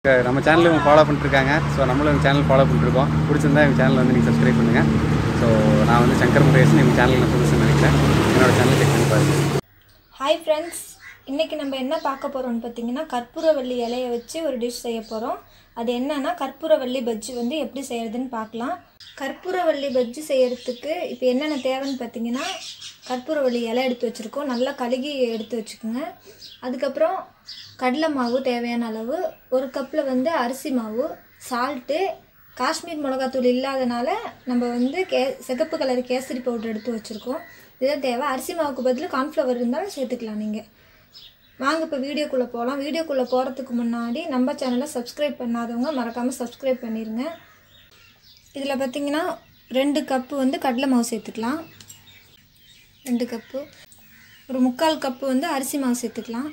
நம்ம சேனல் இவங்க ஃபாலோ பண்ணிட்டுருக்காங்க ஸோ நம்மளும் இவங்க சேனல் ஃபாலோ பண்ணிட்டுருக்கோம் பிடிச்சிருந்தா இவங்க சேனல் வந்து நீங்கள் சப்ஸ்கிரைப் பண்ணுங்கள் ஸோ நான் வந்து சங்கர் முருகேசன் இவங்க சேனல் நான் புதுசுன்னு நினைக்கிறேன் என்னோட சேனல் செக் பண்ணி பாருங்கள் ஹாய் ஃப்ரெண்ட்ஸ் இன்றைக்கி நம்ம என்ன பார்க்க போகிறோம்னு பார்த்தீங்கன்னா கற்பூரவள்ளி இலையை வச்சு ஒரு டிஷ் செய்ய போகிறோம் அது என்னன்னா கற்பூரவள்ளி பஜ்ஜி வந்து எப்படி செய்கிறதுன்னு பார்க்கலாம் கற்பூரவள்ளி பஜ்ஜி செய்கிறதுக்கு இப்போ என்னென்ன தேவைன்னு பார்த்தீங்கன்னா கற்பூரவள்ளி இலை எடுத்து வச்சுருக்கோம் நல்லா கழுகி எடுத்து வச்சுக்கோங்க அதுக்கப்புறம் கடலை மாவு தேவையான அளவு ஒரு கப்பில் வந்து அரிசி மாவு சால்ட்டு காஷ்மீர் மிளகாத்தூள் இல்லாதனால நம்ம வந்து கே சிகப்பு கலர் கேசரி பவுடர் எடுத்து வச்சுருக்கோம் இதுதான் தேவை அரிசி மாவுக்கு பதில் கார்ன்ஃப்ளவர் இருந்தாலும் சேர்த்துக்கலாம் நீங்கள் வாங்க இப்போ வீடியோக்குள்ளே போகலாம் வீடியோக்குள்ளே போகிறதுக்கு முன்னாடி நம்ம சேனலை சப்ஸ்கிரைப் பண்ணாதவங்க மறக்காமல் சப்ஸ்கிரைப் பண்ணிடுங்க இதில் பார்த்தீங்கன்னா ரெண்டு கப்பு வந்து கடலை மாவு சேர்த்துக்கலாம் ரெண்டு கப்பு ஒரு முக்கால் கப்பு வந்து அரிசி மாவு சேர்த்துக்கலாம்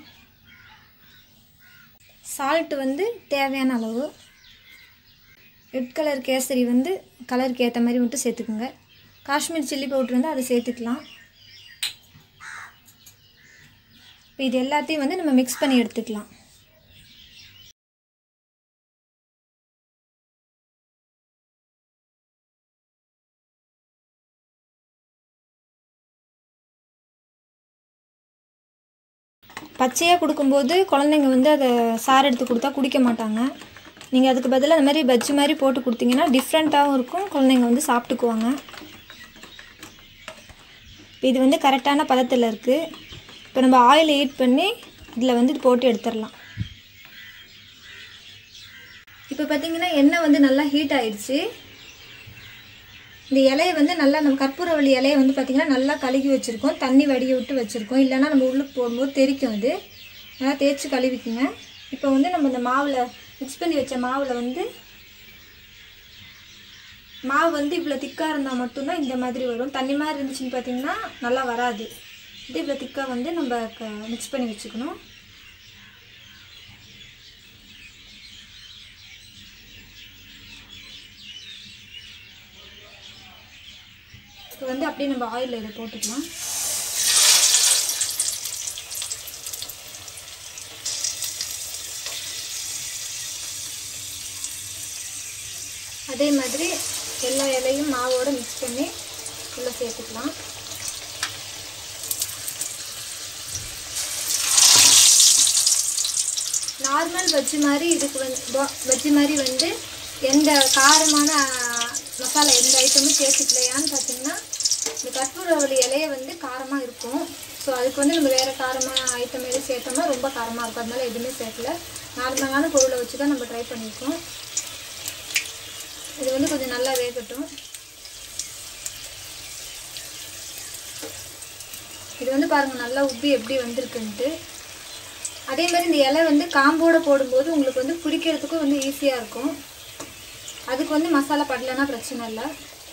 சால்ட்டு வந்து தேவையான அளவு ரெட் கலர் கேசரி வந்து கலருக்கு ஏற்ற மாதிரி மட்டும் சேர்த்துக்குங்க காஷ்மீர் சில்லி பவுட்ரு வந்து அதை சேர்த்துக்கலாம் இப்போ இது எல்லாத்தையும் வந்து நம்ம மிக்ஸ் பண்ணி எடுத்துக்கலாம் பச்சையாக கொடுக்கும்போது குழந்தைங்க வந்து அதை சாறு எடுத்து கொடுத்தா குடிக்க மாட்டாங்க நீங்கள் அதுக்கு பதிலாக அந்த மாதிரி பஜ்ஜி மாதிரி போட்டு கொடுத்தீங்கன்னா டிஃப்ரெண்ட்டாகவும் இருக்கும் குழந்தைங்க வந்து சாப்பிட்டுக்குவாங்க இப்போ இது வந்து கரெக்டான பதத்தில் இருக்குது இப்போ நம்ம ஆயில் ஹீட் பண்ணி இதில் வந்து இது போட்டு எடுத்துடலாம் இப்போ பார்த்தீங்கன்னா எண்ணெய் வந்து நல்லா ஹீட் ஆயிடுச்சு இந்த இலையை வந்து நல்லா நம்ம கற்பூரவள்ளி இலையை வந்து பார்த்திங்கன்னா நல்லா கழுகி வச்சுருக்கோம் தண்ணி வடிய விட்டு வச்சுருக்கோம் இல்லைன்னா நம்ம உள்ளுக்கு போடும்போது தெறிக்கும் அது நல்லா தேய்ச்சி கழுவிக்குங்க இப்போ வந்து நம்ம இந்த மாவில் மிக்ஸ் பண்ணி வச்ச மாவில் வந்து மாவு வந்து இவ்வளோ திக்காக இருந்தால் மட்டும்தான் இந்த மாதிரி வரும் தண்ணி மாதிரி இருந்துச்சுன்னு பார்த்தீங்கன்னா நல்லா வராது இது இவ்வளோ திக்காக வந்து நம்ம க மிக்ஸ் பண்ணி வச்சுக்கணும் இப்போ வந்து அப்படியே நம்ம ஆயிலில் இதை போட்டுக்கலாம் அதே மாதிரி எல்லா இலையும் மாவோட மிக்ஸ் பண்ணி உள்ளே சேர்த்துக்கலாம் நார்மல் பஜ்ஜி மாதிரி இதுக்கு வந்து ப- பஜ்ஜி மாதிரி வந்து எந்த காரமான ஆ, மசாலா எந்த ஐட்டமும் சேர்த்துக்கலையான்னு பார்த்தீங்கன்னா இந்த கற்பூரவள்ளி இலைய வந்து காரமாக இருக்கும் ஸோ அதுக்கு வந்து நம்ம வேறு காரமான ஐட்டம் எதுவும் சேர்த்தோம்னா ரொம்ப காரமாக இருக்கும் அதனால எதுவுமே சேர்க்கல நார்மலான பொருளை வச்சு தான் நம்ம ட்ரை பண்ணியிருக்கோம் இது வந்து கொஞ்சம் நல்லா வேகட்டும் இது வந்து பாருங்கள் நல்லா உப்பி எப்படி வந்திருக்குன்ட்டு அதே மாதிரி இந்த இலை வந்து காம்போட போடும்போது உங்களுக்கு வந்து பிடிக்கிறதுக்கும் வந்து ஈஸியாக இருக்கும் அதுக்கு வந்து மசாலா படலைன்னா பிரச்சனை இல்லை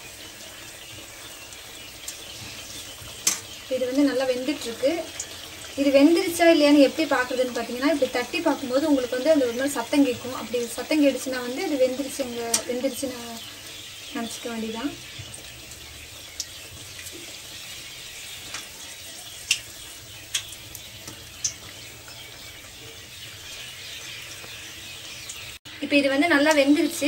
இது வந்து நல்லா வெந்துட்டுருக்கு இது வெந்துருச்சா இல்லையான்னு எப்படி பார்க்குறதுன்னு பார்த்தீங்கன்னா இப்படி தட்டி பார்க்கும்போது உங்களுக்கு வந்து அந்த ஒரு மாதிரி சத்தம் கேட்கும் அப்படி சத்தம் கேட்டுச்சுன்னா வந்து அது வெந்துருச்சுங்க வெந்துருச்சுன்னு நினச்சிக்க வேண்டியதான் இப்போ இது வந்து நல்லா வெந்துருச்சு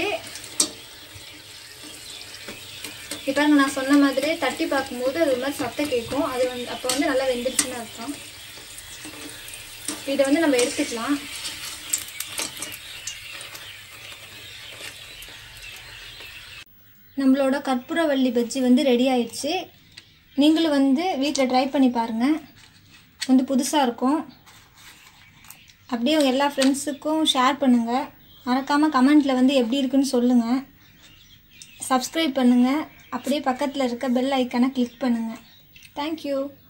இப்போ பாருங்க நான் சொன்ன மாதிரி தட்டி பார்க்கும்போது அது ஒரு மாதிரி சத்தம் கேட்கும் அது வந்து அப்போ வந்து நல்லா வெந்துருச்சுன்னு அர்த்தம் இதை வந்து நம்ம எடுத்துக்கலாம் நம்மளோட கற்பூரவள்ளி பஜ்ஜி வந்து ரெடி ஆயிடுச்சு நீங்களும் வந்து வீட்டில் ட்ரை பண்ணி பாருங்கள் வந்து புதுசாக இருக்கும் அப்படியே உங்க எல்லா ஃப்ரெண்ட்ஸுக்கும் ஷேர் பண்ணுங்கள் மறக்காமல் கமெண்ட்டில் வந்து எப்படி இருக்குன்னு சொல்லுங்கள் சப்ஸ்கிரைப் பண்ணுங்கள் அப்படியே பக்கத்தில் இருக்க பெல் ஐக்கானை கிளிக் பண்ணுங்கள் தேங்க்யூ